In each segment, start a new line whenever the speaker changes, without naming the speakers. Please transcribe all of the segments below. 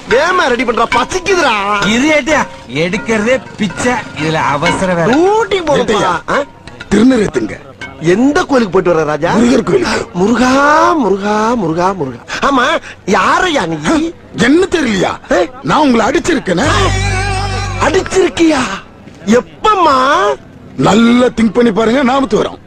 வேமா ரெடி பண்றா பசிக்குதுடா
இது ஏட்டியா எடுக்கிறதே பிச்சை இதுல அவசரம் வேற
ஊட்டி போறப்பா
ஏட்டையா, திருநெல்வேலிங்க
எந்த கோயிலுக்கு போயிட்டு வர ராஜா
முருகர் கோயிலுக்கு.
முருகா முருகா முருகா முருகா ஆமா யாரையா நீ
என்ன தெரியலையா நான் உங்களை அடிச்சிருக்கேனே
அடிச்சிருக்கியா எப்பம்மா
நல்லா திங்க் பண்ணி பாருங்க நாமத்து வரும்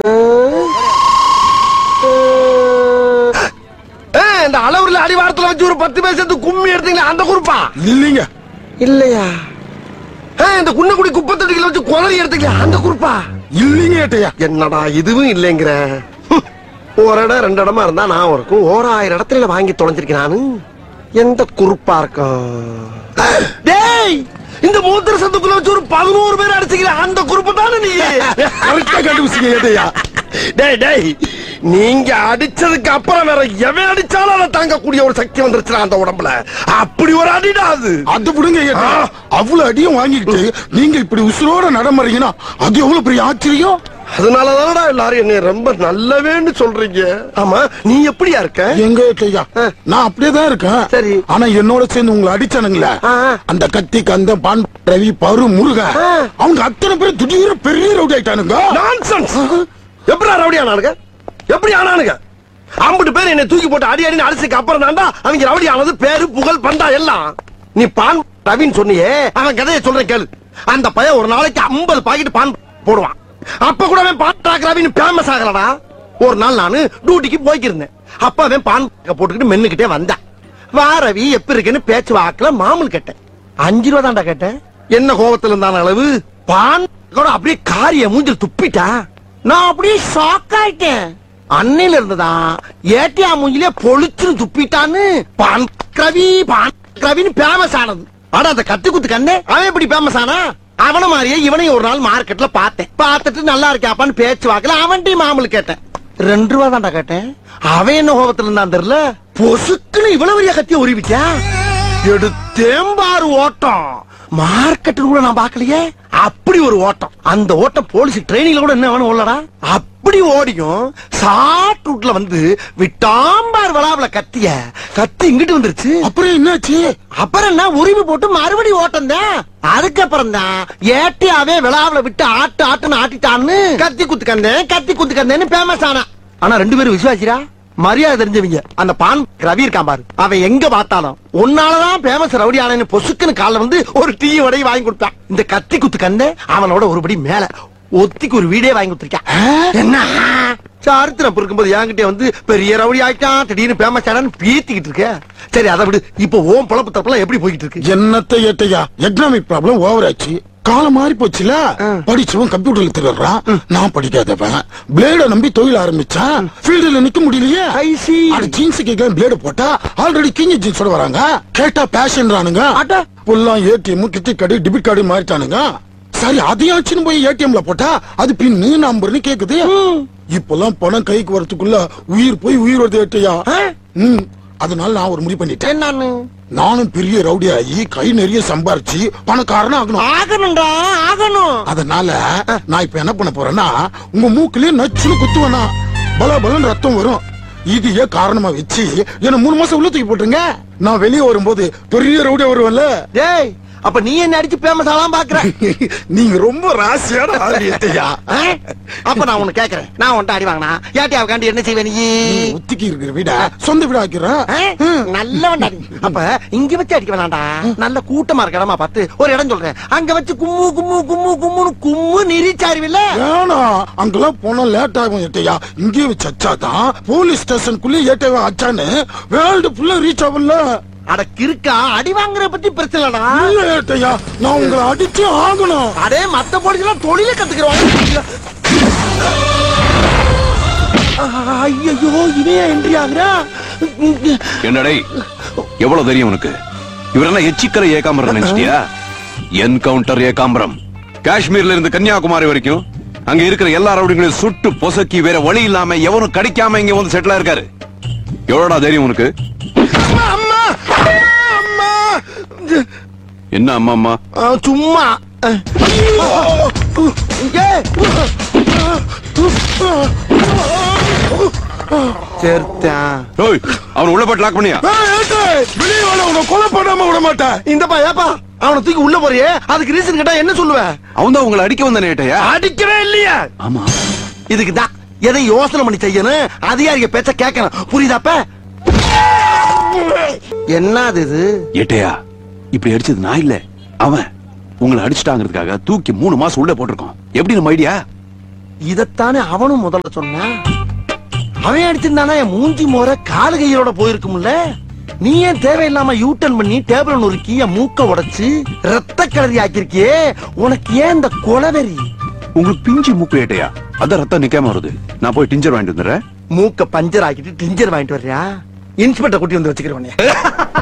ஏய், இந்த அளவுல அடிவாரத்துல வச்சு ஒரு பத்து பேர் சேர்த்து கும்மி எடுத்தீங்களா அந்த குரூப்பா
இல்லைங்க
இல்லையா ஏய், இந்த குன்னக்குடி குப்பத்தொட்டிகளை வச்சு குளறி எடுத்தீங்களா அந்த குரூப்பா
இல்லைங்க ஏட்டையா
என்னடா இதுவும் இல்லைங்கிற ஹம். ஒரு இடம் ரெண்டு இடமா இருந்தா நான் இருக்கும் ஓராயிரம் இடத்துல வாங்கி தொலைஞ்சிருக்கேன் நானு எந்த குறுப்பா இருக்கும் டேய் இந்த மூத்திர சத்துக்குள்ள வச்சு ஒரு பதினோரு பேர் அடிச்சுக்கல அந்த குறுப்பு தானே நீ
கரெக்டா கண்டுபிடிச்சிங்க ஏட்டையா
டேய் டேய் நீங்க அடிச்சதுக்கு அப்புறம் வேற எவன் அடிச்சாலும் அதை தாங்கக்கூடிய ஒரு சக்தி வந்துருச்சுடா அந்த உடம்புல அப்படி ஒரு அடிடா அது
அது விடுங்க ஏட்டையா அவ்வளவு அடியும் வாங்கிட்டு நீங்க இப்படி உசுரோட நடமறீங்கன்னா அது எவ்வளவு பெரிய ஆச்சரியம்
அதனாலதானடா எல்லாரும் என்னை ரொம்ப நல்லவேன்னு சொல்றீங்க ஆமா நீ எப்படியா இருக்க
எங்க ஏட்டையா நான் அப்படியே தான் இருக்கேன்
சரி.
ஆனா என்னோட சேர்ந்து உங்களை அடிச்சானுங்களே
ஆ.
அந்த கத்தி கந்த பான் ரவி பரு முருகன்
ஆ.
அவங்க அத்தனை பேரும் திடீர்னு பெரிய ரவுடி ஆயிட்டானுங்க
நான்சென்ஸ் எப்படிடா ரவுடி ஆனானுங்க எப்படி ஆனானுங்க ஐம்பது பேர் என்னை தூக்கி போட்டு அடி அடின்னு அடிச்சதுக்கு அப்புறம் தான்டா அவங்க ரவுடி ஆனது பேரு புகழ் பண்டா எல்லாம் நீ பான் ரவின்னு சொன்னியே அவன் கதையை சொல்றேன் கேளு அந்த பையன் ஒரு நாளைக்கு 50 பாக்கெட் பான் போடுவான் அப்ப கூட அவன் பான் ட்ராக் ரவின்னு ஃபேமஸ் ஆகலடா ஒரு நாள் நானு டியூட்டிக்கு போய்க்கிருந்தேன் அப்ப அவன் பான் போட்டுக்கிட்டு மென்னுக்கிட்டே வந்தான் வா ரவி எப்ப இருக்குன்னு பேச்சு வாக்குல மாமூல் கேட்டேன் அஞ்சு ரூபா தான்டா கேட்டேன் என்ன கோபத்துல இருந்தான அளவு பான் கூட அப்படியே காரிய மூஞ்சில் துப்பிட்டா நான் அப்படியே ஷாக் ஆயிட்டேன் அன்னையில இருந்துதான் ஏட்டியா மூஞ்சிலே பொழிச்சுன்னு துப்பிட்டான்னு பான் ரவி பான் ரவின்னு ஃபேமஸ் ஆனது ஆனா அந்த கத்து குத்து கண்ணே அவன் எப்படி ஃபேமஸ் ஆனா அவன மாதிரியே இவனையும் ஒரு நாள் மார்க்கெட்ல பார்த்தேன் பார்த்துட்டு நல்லா இருக்காப்பான்னு பேச்சு வாக்கல அவன்கிட்டயும் மாமூல் கேட்டேன் ரெண்டு ரூபா தான்டா கேட்டேன் அவன் என்ன கோபத்துல இருந்தான் தெரியல பொசுக்குன்னு இவ்வளவு பெரிய கத்திய உருவிட்டா எடுத்தேம்பாரு ஓட்டம் மார்க்கெட்டு கூட நான் பார்க்கலையே அப்படி ஒரு ஓட்டம் அந்த ஓட்டம் போலீஸ் ட்ரெயினிங்ல கூட என்ன வேணும் உள்ளடா அப்படி ஓடியும் ஷார்ட் ரூட்ல வந்து விட்டாம்பார் விளாவுல கத்திய கத்தி இங்கிட்டு வந்துருச்சு
அப்புறம் என்னாச்சு
அப்புறம் என்ன உரிமை போட்டு மறுபடி ஓட்டம் தான் அதுக்கப்புறம் தான் ஏட்டியாவே விழாவில விட்டு ஆட்டு ஆட்டுன்னு ஆட்டிட்டான்னு கத்தி குத்து கந்தேன் கத்தி குத்து கந்தேன்னு ஃபேமஸ் ஆனா ஆனா ரெண்டு பேரும் விசுவாசிரா மரியாதை தெரிஞ்சவங்க அந்த பான் ரவி இருக்கான் பாரு அவன் எங்க பார்த்தாலும் உன்னாலதான் ஃபேமஸ் ரவுடி ஆனு பொசுக்குன்னு காலைல வந்து ஒரு டீ வடை வாங்கி கொடுத்தான் இந்த கத்தி குத்து கந்தே அவனோட ஒருபடி மேல ஒத்திக்கு ஒரு வீடே வாங்கி கொடுத்திருக்கான் என்ன சரித்திரம் இருக்கும்போது என்கிட்ட வந்து பெரிய ரவுடி ஆயிட்டான் திடீர்னு ஃபேமஸ் ஆனான்னு பீத்திக்கிட்டு இருக்க சரி அதை விடு இப்போ ஓம் பொழப்பு தப்புலாம் எப்படி போய்கிட்டு இருக்கு
என்னத்த ஏட்டையா எக்கனாமிக் ப்ராப்ளம் ஓவர் ஆச்சு காலம் மாறி போச்சுல படிச்சவன் கம்ப்யூட்டர்ல திருடுறான் நான் படிக்காதவன் பிளேட நம்பி தொழில் ஆரம்பிச்சான் ஃபீல்டுல நிக்க முடியலையே
I see.
அது ஜீன்ஸ் கேட்க பிளேடு போட்டா ஆல்ரெடி கிஞ்சி ஜீன்ஸோட வராங்க கேட்டா பேஷன்றானுங்க
அட.
புல்லாம் ATM credit card debit card மாறிட்டானுங்க சரி அதையாச்சுன்னு போய் ஏடிஎம்ல போட்டா அது பின்னு நம்பர்னு கேக்குது இப்பெல்லாம் பணம் கைக்கு வரதுக்குள்ள உயிர் போய் உயிர் வருது ஏட்டையா
ஆ?
ம் அதனால நான் ஒரு முடிவு பண்ணிட்டேன்
என்னன்னு
நானும் பெரிய ரவுடி ஆகி கை நிறைய சம்பாரிச்சு பணக்காரனா ஆகணும்
ஆகணும்டா ஆகணும்
அதனால நான் இப்ப என்ன பண்ண போறேன்னா உங்க மூக்குலயே நச்சுன்னு குத்துவேனா பல பலன் ரத்தம் வரும் இதையே காரணமா வச்சு என்ன மூணு மாசம் உள்ள தூக்கி போட்டுருங்க நான் வெளியே வரும்போது பெரிய ரவுடியா வருவேன்ல
டேய் அப்ப நீ என்ன அடிச்சு ஃபேமஸ் ஆலாம் பாக்குற
நீங்க ரொம்ப ராசியான ஆளு ஏட்டையா.
ஆ? அப்ப நான் உன்னை கேக்குறேன் நான் உன்ட்ட அடி வாங்கினா ஏட்டியாவுக்காண்டி என்ன செய்வே நீ
நீ ஒத்திக்கி இருக்கிற வீட சொந்த வீட ஆக்கிறேன்
ஆ? நல்லவன்டா நீ. அப்ப இங்க வச்சு அடிக்க வேணாம்டா நல்ல கூட்டமா இருக்க இடமா பார்த்து ஒரு இடம் சொல்றேன் அங்க வச்சு கும்மு கும்மு கும்மு கும்முன்னு கும்மு நெறிச்சாருவில்ல
வேணாம் அங்கெல்லாம் போனா லேட் ஆகும் ஏட்டையா இங்கே வச்சு அச்சாதான் போலீஸ் ஸ்டேஷனுக்குள்ளே ஏட்டையா அச்சான்னு வேர்ல்டு ஃபுல்லா ரீச் ஆகும்ல
அட கிறுக்கா அடி வாங்குற பத்தி பிரச்சனை இல்லடா
இல்ல ஏட்டையா நான் உங்களை அடிச்சு ஆகணும்
அடே மத்த போலீஸ் எல்லாம் தொழில கத்துக்கிறவாங்க ஐயோ இவன் என்ட்ரி ஆகுறா
என்னடே எவ்வளவு தெரியும் உனக்கு இவர் என்ன எச்சிக்கரை ஏகாம்பரம் நினைச்சிட்டியா என்கவுண்டர் ஏகாம்பரம் காஷ்மீர்ல இருந்து கன்னியாகுமரி வரைக்கும் அங்க இருக்கிற எல்லா ரவுடிங்களையும் சுட்டு பொசக்கி வேற வழி இல்லாம எவனும் கடிக்காம இங்க வந்து செட்டில் இருக்காரு எவ்வளோடா தைரியம் உனக்கு
அம்மா அம்மா
என்ன அம்மா அம்மா
ஆ, சும்மா ஏ சேர்த்தேன்
ஓய் அவன் உள்ள போட்டு லாக் பண்ணியா
ஏய், ஏட்டு, வெளியே வாடா, உன்னை கொலை பண்ணாம விட மாட்டேன்
இந்தப்பா ஏப்பா அவனை தூக்கி உள்ள போறியே அதுக்கு ரீசன் கேட்டா என்ன சொல்லுவேன்
அவன் தான் உங்களை அடிக்க வந்தானே ஏட்டையா
அடிக்கவே இல்லையா
ஆமா
இதுக்கு தான் எதை யோசனை பண்ணி செய்யணும் அதிகாரிக பேச்ச கேட்கணும் புரியுதாப்ப என்னது இது
ஏட்டையா இப்படி அடிச்சது நான் இல்ல அவன் உங்களை அடிச்சிட்டாங்கிறதுக்காக தூக்கி மூணு மாசம் உள்ள போட்டிருக்கோம் எப்படி நம்ம ஐடியா
இதத்தானே அவனும் முதல்ல சொன்னான் அவன் அடிச்சிருந்தானா என் மூஞ்சி மோர காலு கையோட போயிருக்கும்ல நீ ஏன் தேவையில்லாம யூட்டன் பண்ணி டேபிள் நொறுக்கி என் மூக்க உடைச்சு ரத்த கலரி ஆக்கிருக்கியே உனக்கு ஏன் இந்த கொலவெறி
உங்களுக்கு பிஞ்சு மூக்கு ஏட்டையா அதான் ரத்தம் நிக்காம வருது நான் போய் டிஞ்சர் வாங்கிட்டு வந்துடுறேன்
மூக்க பஞ்சர் ஆக்கிட்டு டிஞ்சர் வாங்கிட்டு வர்றியா இன்ஸ்பெக்டர் கூட்டி வந்து வச்சுக்கிறவனே